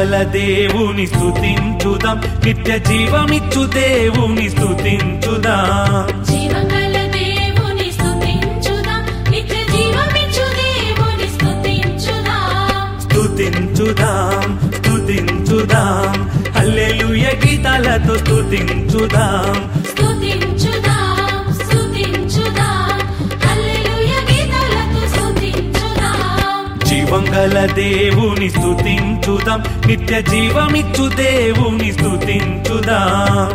జీవంగల దేవుని స్తుతించుదాం నిత్య జీవమిచ్చు దేవుని స్తుతించుదాం జీవగల దేవుని స్తుతించుదాం నిత్య జీవమిచ్చు దేవుని స్తుతించుదాం స్తుతించుదాం స్తుతించుదాం హల్లెలూయ గీతాలతో స్తుతించుదాం స్తుతించుదాం స్తుతించుదాం హల్లెలూయా గీతాలతో స్తుతించుదాం జీవంగల దేవుని స్తుతించుదాం నిత్య జీవమిచ్చు దేవుని స్తుతించుదాం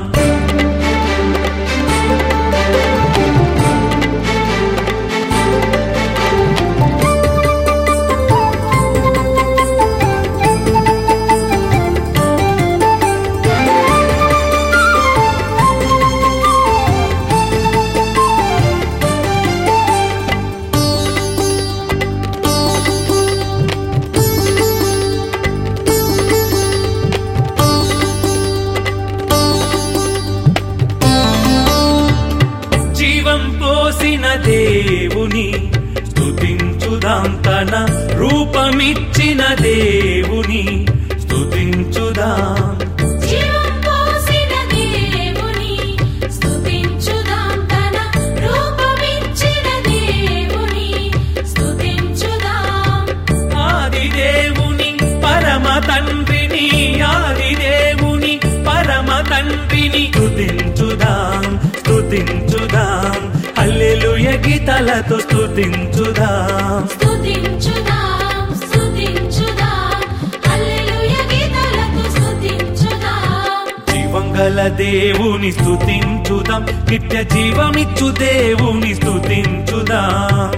జీవం పోసిన దేవుని స్తుతించుదాం తన రూపమిచ్చిన దేవుని స్తుతించుదాం జీవం పోసిన దేవుని స్తుతించుదాం తన రూపమిచ్చిన దేవుని స్తుతించుదాం ఆది దేవుని పరమ తండ్రిని ఆది దేవుని పరమ తండ్రిని స్తుతించుదాం స్తుతించుదాం హల్లెలూయ గీతాలతో స్తుతించుదాం స్తుతించుదాం స్తుతించుదాం హల్లెలూయా గీతాలతో స్తుతించుదాం జీవంగల దేవుని స్తుతించుదాం నిత్య జీవమిచ్చు దేవుని స్తుతించుదాం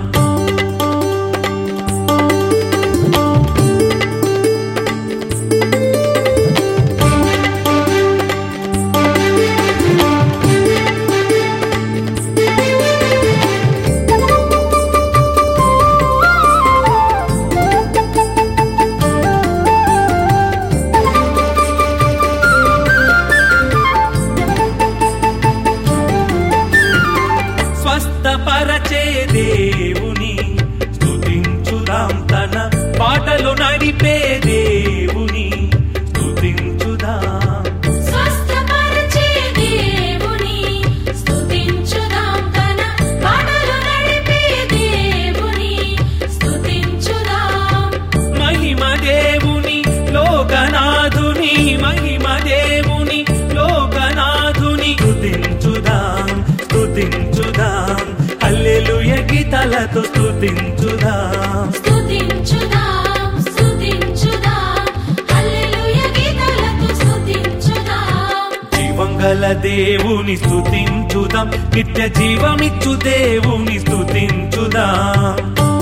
స్వస్థపరచే దేవుని స్తుతించుదాం తన పాటలు నడిపే దేవుని స్తుతించుదాం స్వస్థపరచే దేవుని స్తుతించుదాం తన పాటలు నడిపే దేవుని స్తుతించుదాం మహిమ దేవుని లోకనాథుని మహిమ దేవుని లోకనాథుని స్తుతించుదాం స్తుతించుదాం హల్లెలూయ గీతాలతో స్తుతించుదాం స్తుతించుదాం స్తుతించుదాం హల్లెలూయా గీతాలతో స్తుతించుదాం జీవంగల దేవుని స్తుతించుదాం నిత్య జీవమిచ్చు దేవుని స్తుతించుదాం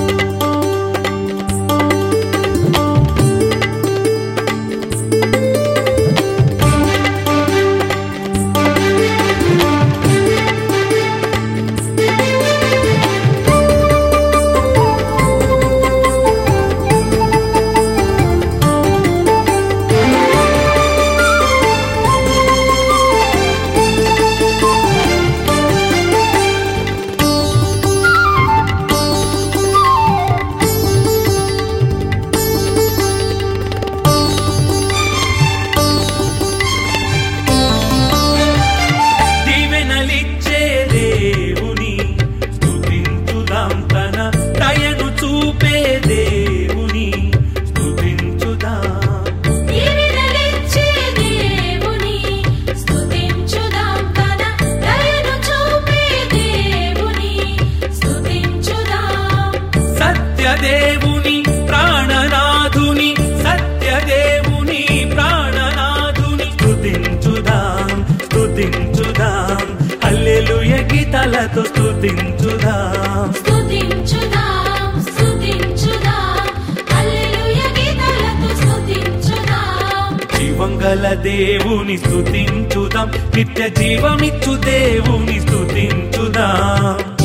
దీవెనలిచ్చే దేవుని స్తుతించుదాం తన దయను చూపే దేవుని స్తుతించుదాం దీవెనలిచ్చే దేవుని స్తుతించుదాం తన దయను చూపే దేవుని స్తుతించుదాం సత్యదేవుని ప్రాణనాథుని సత్యదేవుని ప్రాణనాథుని స్తుతించుదాం స్తుతించుదాం హల్లెలూయ గీతాలతో స్తుతించుదాం స్తుతించుదాం స్తుతించుదాం హల్లెలూయా గీతాలతో స్తుతించుదాం జీవంగల దేవుని స్తుతించుదాం నిత్య జీవమిచ్చు దేవుని స్తుతించుదాం